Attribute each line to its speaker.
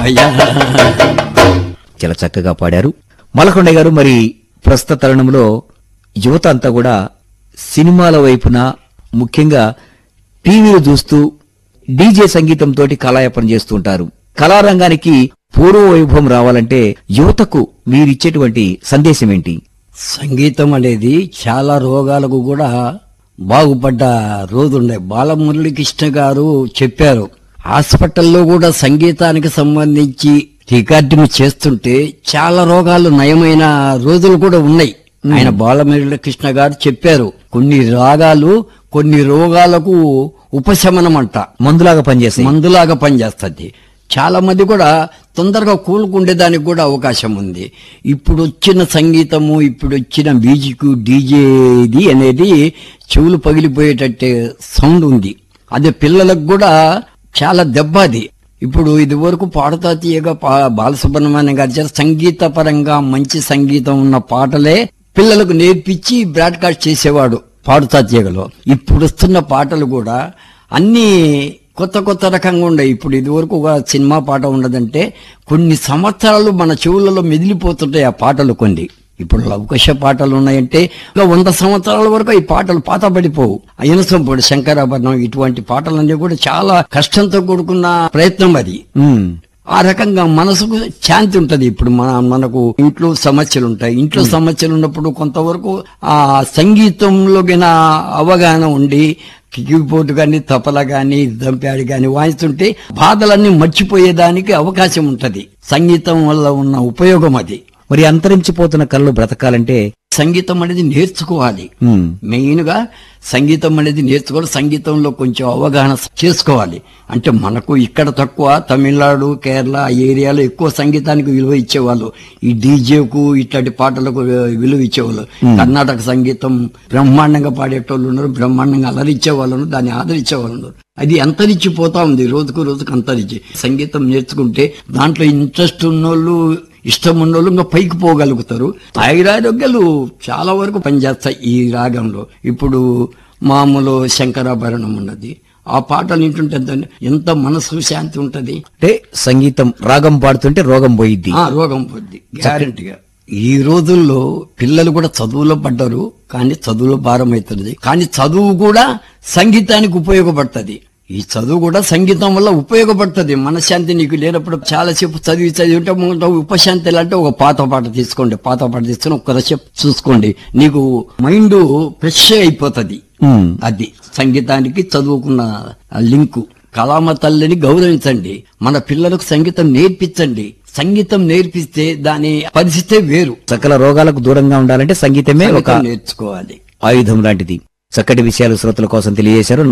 Speaker 1: రామయ్య
Speaker 2: చాలా చక్కగా పాడారు మలకొండ గారు మరి ప్రస్తుత తరుణంలో యువత అంతా కూడా సినిమాల వైపున ముఖ్యంగా టీవీలు చూస్తూ డీజే సంగీతంతో కాలయాపన చేస్తూ ఉంటారు కళారంగానికి పూర్వ వైభవం రావాలంటే యువతకు మీరిచ్చేటువంటి సందేశం ఏంటి
Speaker 1: సంగీతం అనేది చాలా రోగాలకు కూడా బాగుపడ్డ రోజుండే బాలమురళీకృష్ణ గారు చెప్పారు హాస్పిటల్లో కూడా సంగీతానికి సంబంధించి రికార్డింగ్ చేస్తుంటే చాలా రోగాలు నయమైన రోజులు కూడా ఉన్నాయి ఆయన బాలమురళీకృష్ణ గారు చెప్పారు కొన్ని రాగాలు కొన్ని రోగాలకు ఉపశమనం అంట
Speaker 2: మందులాగా పనిచేస్తాయి
Speaker 1: మందులాగా పనిచేస్తుంది చాలా మంది కూడా తొందరగా కూలుకుండేదానికి కూడా అవకాశం ఉంది ఇప్పుడు వచ్చిన సంగీతము ఇప్పుడు వచ్చిన మ్యూజిక్ డీజేది అనేది చెవులు పగిలిపోయేటట్టే సౌండ్ ఉంది అదే పిల్లలకు కూడా చాలా దెబ్బ అది ఇప్పుడు ఇది వరకు పాడుతా తీయగా పా- బాలసుబ్రహ్మణ్యం గారి చేత సంగీత పరంగా మంచి సంగీతం ఉన్న పాటలే పిల్లలకు నేర్పించి బ్రాడ్కాస్ట్ చేసేవాడు పాడుతా తీయగలో ఇప్పుడు వస్తున్న పాటలు కూడా అన్ని కొత్త కొత్త రకంగా ఉన్నాయి ఇప్పుడు ఇదివరకు ఒక సినిమా పాట ఉండదంటే కొన్ని సంవత్సరాలు మన చెవులలో మెదిలిపోతుంటాయి ఆ పాటలు కొన్ని ఇప్పుడు లవకుశ పాటలు ఉన్నాయంటే ఇంకా వంద సంవత్సరాల వరకు ఈ పాటలు పాత పడిపోవు అయనసంపూడి శంకరాభరణం ఇటువంటి పాటలన్నీ కూడా చాలా కష్టంతో కూడుకున్న ప్రయత్నం అది
Speaker 2: ఉమ్,
Speaker 1: ఆ రకంగా మనసుకు శాంతి ఉంటది ఇప్పుడు మన మనకు ఇంట్లో సమస్యలు ఉంటాయి ఇంట్లో సమస్యలు ఉన్నప్పుడు కొంతవరకు ఆ సంగీతంలో గిన అవగాహన ఉండి కీబోర్డ్ గాని తపల గాని దంప్యాడి గాని వాయిస్తుంటే బాధలన్నీ మర్చిపోయేదానికి అవకాశం ఉంటది సంగీతం వల్ల ఉన్న ఉపయోగం అది
Speaker 2: మరి అంతరించిపోతున్న కళలు బ్రతకాలంటే
Speaker 1: సంగీతం అనేది నేర్చుకోవాలి
Speaker 2: ఉమ్,
Speaker 1: మెయిన్ గా సంగీతం అనేది నేర్చుకోవాలి సంగీతంలో కొంచెం అవగాహన చేసుకోవాలి అంటే మనకు ఇక్కడ తక్కువ తమిళనాడు కేరళ ఆ ఏరియాలో ఎక్కువ సంగీతానికి విలువ ఇచ్చేవాళ్ళు ఈ డీజేకు ఇట్లాంటి పాటలకు విలువ ఇచ్చేవాళ్ళు కర్ణాటక సంగీతం బ్రహ్మాండంగా పాడేటోళ్ళు ఉన్నారు బ్రహ్మాండంగా అలరించేవాళ్ళు ఉన్నారు దాన్ని ఆదరించేవాళ్ళు ఉన్నారు అది అంతరించిపోతా ఉంది రోజుకు రోజుకు అంతరించి సంగీతం నేర్చుకుంటే దాంట్లో ఇంట్రెస్ట్ ఉన్నోళ్ళు ఇష్టం ఉన్నోళ్ళు ఇంకా పైకి పోగలుగుతారు ఆయురారోగ్యాలు చాలా వరకు పనిచేస్తాయి ఈ రాగంలో ఇప్పుడు మామూలు శంకరాభరణం ఉన్నది ఆ పాటలు వింటుంటే ఎంత ఎంత మనసు శాంతి ఉంటది
Speaker 2: అంటే సంగీతం రాగం పాడుతుంటే రోగం పోయిద్ది
Speaker 1: ఆ రోగం పోద్ది గ్యారంటీగా ఈ రోజుల్లో పిల్లలు కూడా చదువులో పడ్డారు కానీ చదువులో భారం అవుతుంది కానీ చదువు కూడా సంగీతానికి ఉపయోగపడుతుంది ఈ చదువు కూడా సంగీతం వల్ల ఉపయోగపడుతుంది మనశ్శాంతి నీకు లేనప్పుడు చాలాసేపు చదివి చదివి ఉంటే ముందు ఉపశాంతి ఎలా అంటే ఒక పాత పాట తీసుకోండి పాత పాట తీసుకొని ఒక్కసేపు చూసుకోండి నీకు మైండ్ ఫ్రెష్ అయిపోతుంది
Speaker 2: ఉమ్,
Speaker 1: అది సంగీతానికి చదువుకున్న ఆ లింకు కళామ తల్లిని గౌరవించండి మన పిల్లలకు సంగీతం నేర్పించండి సంగీతం నేర్పిస్తే దాని పరిస్థితే వేరు
Speaker 2: సకల రోగాలకు దూరంగా ఉండాలంటే సంగీతమే ఒక
Speaker 1: సంగీతం నేర్చుకోవాలి
Speaker 2: ఆయుధం లాంటిది చక్కటి విషయాలు శ్రోతల కోసం తెలియజేశారు